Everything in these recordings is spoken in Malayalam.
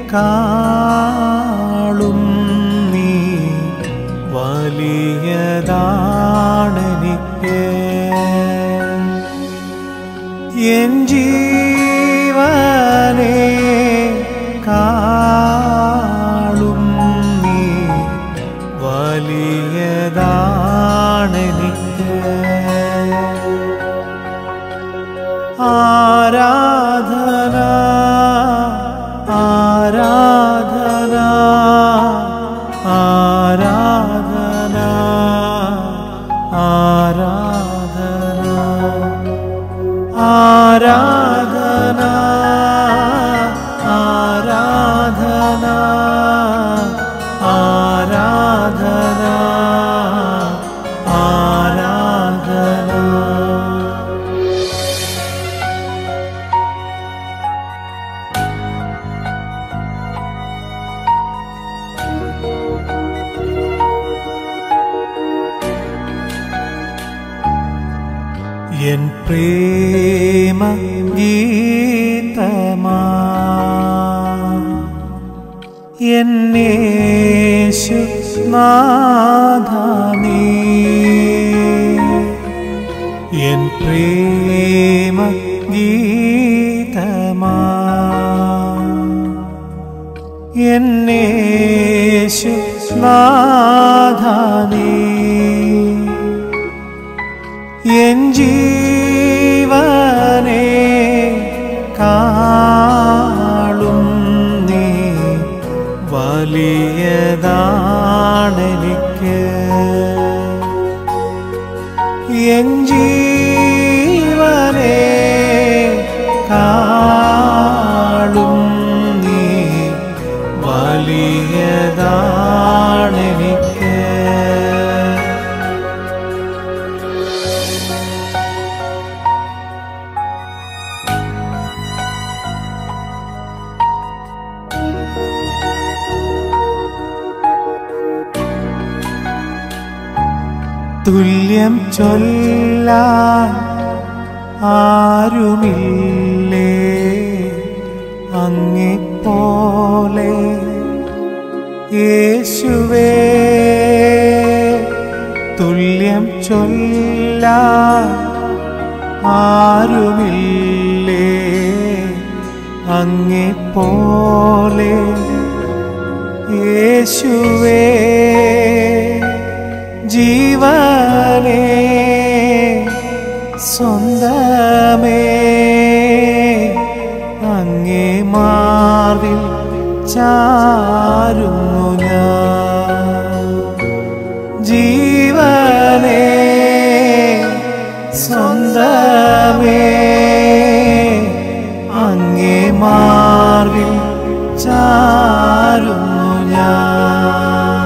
കാളും നീ വലിയതാണെനിക്ക് എൻ ജീവനെ കാളും നീ വലിയതാണെനിക്ക് ആരാധന ആരാധന ആരാധന ആരാധന ആരാധന ആരാധന ആരാധന ആരാധന എൻ പ്രേമ ഗീതമാ എന്നേശു നാഥാനീ എൻ പ്രേമ ഗീതമാ എന്നേശു നാഥാനീ എൻ ജീവനെ കാളും നീ വലിയതാണെനിക്ക് എൻ ജീവനെ കാളും നീ വലിയതാണെനിക്ക് തുല്യം ചൊല്ലാൻ ആരുമില്ലേ അങ്ങിപ്പോലെ യേശുവേ തുല്യം ചൊല്ലാൻ ആരുമില്ലേ അങ്ങിപ്പോലെ യേശുവേ ജീവനേ സ്വന്തമേ അങ്ങേ മാറിൽ ചാരുന്നു ഞാൻ ജീവനേ സ്വന്തമേ അങ്ങേ മാറിൽ ചാരുന്നു ഞാൻ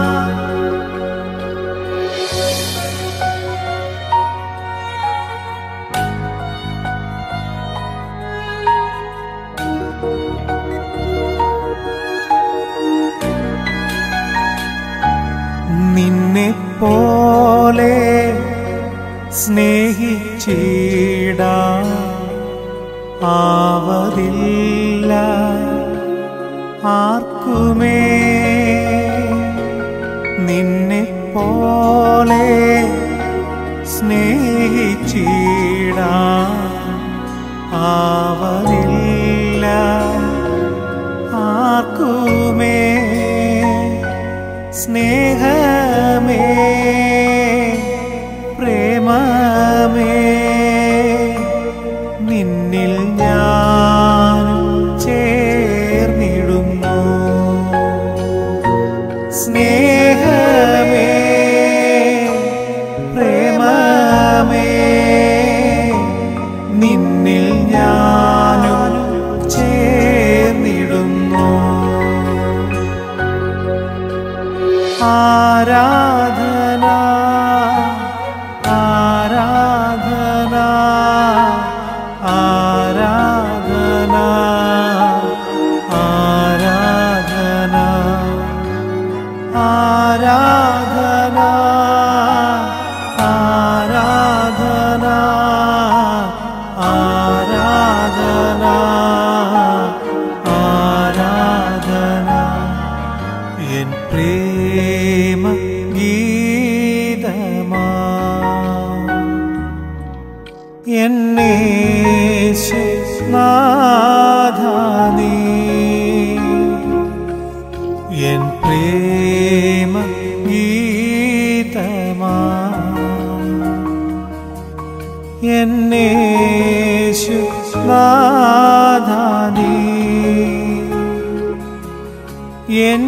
നിന്നെ പോലെ സ്നേഹിച്ചിട ആവതില്ല ആർക്കുമേ നിന്നെ പോലെ സ്നേഹിച്ചിട ആവതില്ല ആർക്കുമേ സ്നേഹമേ പ്രേമമേ നിന്നിൽ ഞാൻ ചേർന്നിടുന്നു സ്നേഹമേ പ്രേമമേ നിന്നിൽ ഞാനും ചേർന്നിടുന്നു ആരാധന ആരാധന ആരാധന ആരാധന ആരാധന ആരാധന ആരാധന ആരാധന പ്രേമ ഗീതമാ എന്നേശു നാഥാനീ എൻ പ്രേമ ഗീതമാ എന്നേശു നാഥാനീ എൻ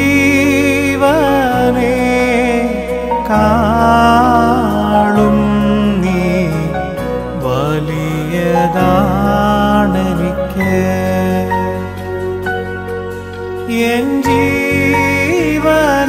ജീവനെ കാളും നീ വലിയതാണെനിക്ക് എൻ ജീവനെ